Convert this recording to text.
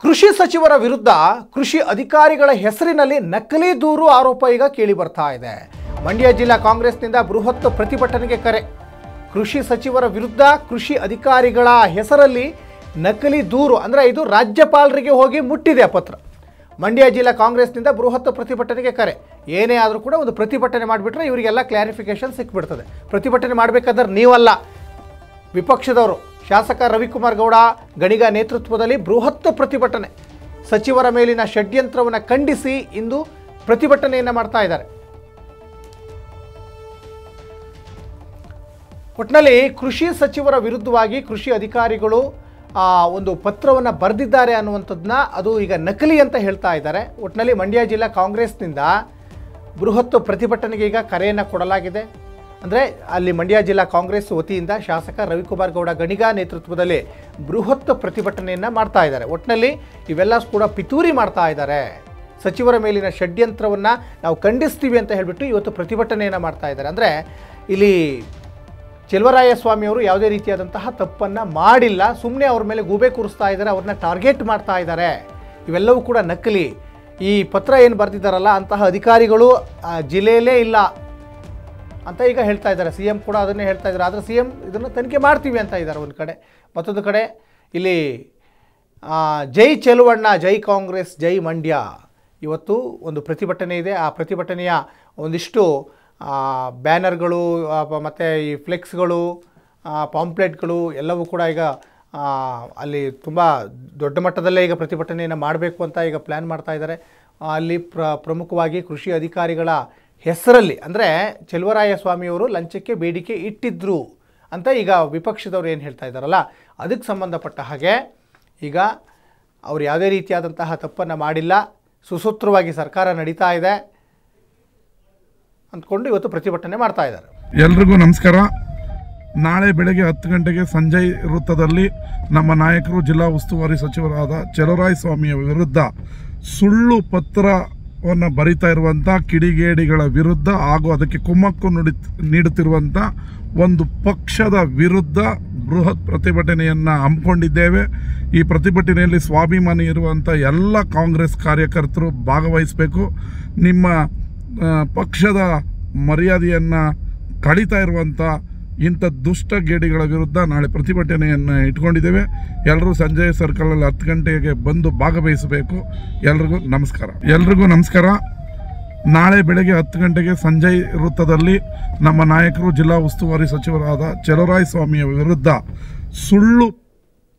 ಕೃಷಿ ಸಚಿವರ ವಿರುದ್ಧ ಕೃಷಿ ಅಧಿಕಾರಿಗಳ ಹೆಸರಿನಲ್ಲಿ ನಕಲಿ ದೂರು ಆರೋಪ ಈಗ ಕೇಳಿ ಬರ್ತಾ ಇದೆ ಮಂಡ್ಯ ಜಿಲ್ಲಾ ಕಾಂಗ್ರೆಸ್ನಿಂದ ಬೃಹತ್ ಪ್ರತಿಭಟನೆಗೆ ಕರೆ ಕೃಷಿ ಸಚಿವರ ವಿರುದ್ಧ ಕೃಷಿ ಅಧಿಕಾರಿಗಳ ಹೆಸರಲ್ಲಿ ನಕಲಿ ದೂರು ಅಂದರೆ ಇದು ರಾಜ್ಯಪಾಲರಿಗೆ ಹೋಗಿ ಮುಟ್ಟಿದೆ ಆ ಪತ್ರ ಮಂಡ್ಯ ಜಿಲ್ಲಾ ಕಾಂಗ್ರೆಸ್ನಿಂದ ಬೃಹತ್ ಪ್ರತಿಭಟನೆಗೆ ಕರೆ ಏನೇ ಆದರೂ ಕೂಡ ಒಂದು ಪ್ರತಿಭಟನೆ ಮಾಡಿಬಿಟ್ರೆ ಇವರಿಗೆಲ್ಲ ಕ್ಲಾರಿಫಿಕೇಶನ್ ಸಿಕ್ಬಿಡ್ತದೆ ಪ್ರತಿಭಟನೆ ಮಾಡಬೇಕಾದ್ರೆ ನೀವಲ್ಲ ವಿಪಕ್ಷದವರು ಶಾಸಕ ರವಿಕುಮಾರ್ ಗೌಡ ಗಣಿಗ ನೇತೃತ್ವದಲ್ಲಿ ಬೃಹತ್ ಪ್ರತಿಭಟನೆ ಸಚಿವರ ಮೇಲಿನ ಷಡ್ಯಂತ್ರವನ್ನು ಖಂಡಿಸಿ ಇಂದು ಪ್ರತಿಭಟನೆಯನ್ನು ಮಾಡ್ತಾ ಇದ್ದಾರೆ ಒಟ್ಟಿನಲ್ಲಿ ಕೃಷಿ ಸಚಿವರ ವಿರುದ್ಧವಾಗಿ ಕೃಷಿ ಅಧಿಕಾರಿಗಳು ಆ, ಒಂದು ಪತ್ರವನ್ನು ಬರೆದಿದ್ದಾರೆ ಅನ್ನುವಂಥದ್ದನ್ನ ಅದು ಈಗ ನಕಲಿ ಅಂತ ಹೇಳ್ತಾ ಇದ್ದಾರೆ ಒಟ್ಟಿನಲ್ಲಿ ಮಂಡ್ಯ ಜಿಲ್ಲಾ ಕಾಂಗ್ರೆಸ್ನಿಂದ ಬೃಹತ್ ಪ್ರತಿಭಟನೆಗೆ ಈಗ ಕರೆಯನ್ನು ಕೊಡಲಾಗಿದೆ ಅಂದರೆ ಅಲ್ಲಿ ಮಂಡ್ಯ ಜಿಲ್ಲಾ ಕಾಂಗ್ರೆಸ್ ವತಿಯಿಂದ ಶಾಸಕ ರವಿಕುಮಾರ್ ಗೌಡ ಗಣಿಗ ನೇತೃತ್ವದಲ್ಲಿ ಬೃಹತ್ ಪ್ರತಿಭಟನೆಯನ್ನು ಮಾಡ್ತಾ ಇದ್ದಾರೆ ಒಟ್ಟಿನಲ್ಲಿ ಇವೆಲ್ಲ ಕೂಡ ಪಿತೂರಿ ಮಾಡ್ತಾ ಇದ್ದಾರೆ ಸಚಿವರ ಮೇಲಿನ ಷಡ್ಯಂತ್ರವನ್ನು ನಾವು ಖಂಡಿಸ್ತೀವಿ ಅಂತ ಹೇಳಿಬಿಟ್ಟು ಇವತ್ತು ಪ್ರತಿಭಟನೆಯನ್ನು ಮಾಡ್ತಾ ಇದ್ದಾರೆ ಅಂದರೆ ಇಲ್ಲಿ ಚೆಲುವರಾಯ ಸ್ವಾಮಿಯವರು ಯಾವುದೇ ರೀತಿಯಾದಂತಹ ತಪ್ಪನ್ನು ಮಾಡಿಲ್ಲ ಸುಮ್ಮನೆ ಅವ್ರ ಮೇಲೆ ಗೂಬೆ ಕೂರಿಸ್ತಾ ಇದ್ದಾರೆ ಅವ್ರನ್ನ ಟಾರ್ಗೆಟ್ ಮಾಡ್ತಾ ಇದ್ದಾರೆ ಇವೆಲ್ಲವೂ ಕೂಡ ನಕಲಿ ಈ ಪತ್ರ ಏನು ಬರೆದಿದ್ದಾರಲ್ಲ ಅಂತಹ ಅಧಿಕಾರಿಗಳು ಆ ಜಿಲ್ಲೆಯಲ್ಲೇ ಇಲ್ಲ ಅಂತ ಈಗ ಹೇಳ್ತಾ ಇದ್ದಾರೆ ಸಿ ಎಂ ಕೂಡ ಅದನ್ನೇ ಹೇಳ್ತಾ ಇದ್ದಾರೆ ಆದರೆ ಸಿ ಎಂ ಇದನ್ನು ತನಿಖೆ ಮಾಡ್ತೀವಿ ಅಂತ ಇದ್ದಾರೆ ಒಂದು ಕಡೆ ಮತ್ತೊಂದು ಕಡೆ ಇಲ್ಲಿ ಆ, ಜೈ ಚೆಲುವಣ್ಣ ಜೈ ಕಾಂಗ್ರೆಸ್ ಜೈ ಮಂಡ್ಯ ಇವತ್ತು ಒಂದು ಪ್ರತಿಭಟನೆ ಇದೆ ಆ ಪ್ರತಿಭಟನೆಯ ಒಂದಿಷ್ಟು ಆ, ಬ್ಯಾನರ್ಗಳು ಮತ್ತು ಈ ಫ್ಲೆಕ್ಸ್ಗಳು ಪಾಂಪ್ಲೆಟ್ಗಳು ಎಲ್ಲವೂ ಕೂಡ ಈಗ ಆ, ಅಲ್ಲಿ ತುಂಬ ದೊಡ್ಡ ಮಟ್ಟದಲ್ಲೇ ಈಗ ಪ್ರತಿಭಟನೆಯನ್ನು ಮಾಡಬೇಕು ಅಂತ ಈಗ ಪ್ಲ್ಯಾನ್ ಮಾಡ್ತಾ ಇದ್ದಾರೆ ಆ, ಅಲ್ಲಿ ಪ್ರ ಪ್ರಮುಖವಾಗಿ ಕೃಷಿ ಅಧಿಕಾರಿಗಳ ಹೆಸರಲ್ಲಿ ಅಂದರೆ ಚೆಲುವರಾಯ ಸ್ವಾಮಿಯವರು ಲಂಚಕ್ಕೆ ಬೇಡಿಕೆ ಇಟ್ಟಿದ್ರು ಅಂತ ಈಗ ವಿಪಕ್ಷದವ್ರು ಏನು ಹೇಳ್ತಾ ಇದ್ದಾರಲ್ಲ ಅದಕ್ಕೆ ಸಂಬಂಧಪಟ್ಟ ಹಾಗೆ ಈಗ ಅವ್ರು ಯಾವುದೇ ರೀತಿಯಾದಂತಹ ತಪ್ಪನ್ನು ಮಾಡಿಲ್ಲ ಸುಸೂತ್ರವಾಗಿ ಸರ್ಕಾರ ನಡೀತಾ ಇದೆ ಅಂದ್ಕೊಂಡು ಇವತ್ತು ಪ್ರತಿಭಟನೆ ಮಾಡ್ತಾ ಇದ್ದಾರೆ ಎಲ್ರಿಗೂ ನಮಸ್ಕಾರ ನಾಳೆ ಬೆಳಗ್ಗೆ ಹತ್ತು ಗಂಟೆಗೆ ಸಂಜಯ್ ವೃತ್ತದಲ್ಲಿ ನಮ್ಮ ನಾಯಕರು ಜಿಲ್ಲಾ ಉಸ್ತುವಾರಿ ಸಚಿವರಾದ ಚಲುರಾಯ ಸ್ವಾಮಿಯ ವಿರುದ್ಧ ಸುಳ್ಳು ಪತ್ರವನ್ನು ಬರಿತಾ ಇರುವಂಥ ಕಿಡಿಗೇಡಿಗಳ ವಿರುದ್ಧ ಹಾಗೂ ಅದಕ್ಕೆ ಕುಮ್ಮಕ್ಕು ನುಡಿ ನೀಡುತ್ತಿರುವಂಥ ಒಂದು ಪಕ್ಷದ ವಿರುದ್ಧ ಬೃಹತ್ ಪ್ರತಿಭಟನೆಯನ್ನು ಹಮ್ಮಿಕೊಂಡಿದ್ದೇವೆ ಈ ಪ್ರತಿಭಟನೆಯಲ್ಲಿ ಸ್ವಾಭಿಮಾನಿ ಇರುವಂಥ ಎಲ್ಲ ಕಾಂಗ್ರೆಸ್ ಕಾರ್ಯಕರ್ತರು ಭಾಗವಹಿಸಬೇಕು ನಿಮ್ಮ ಆ, ಪಕ್ಷದ ಮರ್ಯಾದೆಯನ್ನು ಕಳೀತಾ ಇರುವಂಥ ಇಂಥ ದುಷ್ಟ ಗೇಡಿಗಳ ವಿರುದ್ಧ ನಾಳೆ ಪ್ರತಿಭಟನೆಯನ್ನು ಇಟ್ಕೊಂಡಿದ್ದೇವೆ ಎಲ್ಲರೂ ಸಂಜೆ ಸರ್ಕಲಲ್ಲಿ ಹತ್ತು ಗಂಟೆಗೆ ಬಂದು ಭಾಗವಹಿಸಬೇಕು ಎಲ್ರಿಗೂ ನಮಸ್ಕಾರ ಎಲ್ರಿಗೂ ನಮಸ್ಕಾರ ನಾಳೆ ಬೆಳಗ್ಗೆ ಹತ್ತು ಗಂಟೆಗೆ ಸಂಜಯ್ ವೃತ್ತದಲ್ಲಿ ನಮ್ಮ ನಾಯಕರು ಜಿಲ್ಲಾ ಉಸ್ತುವಾರಿ ಸಚಿವರಾದ ಚಲುರಾಯ ಸ್ವಾಮಿಯ ವಿರುದ್ಧ ಸುಳ್ಳು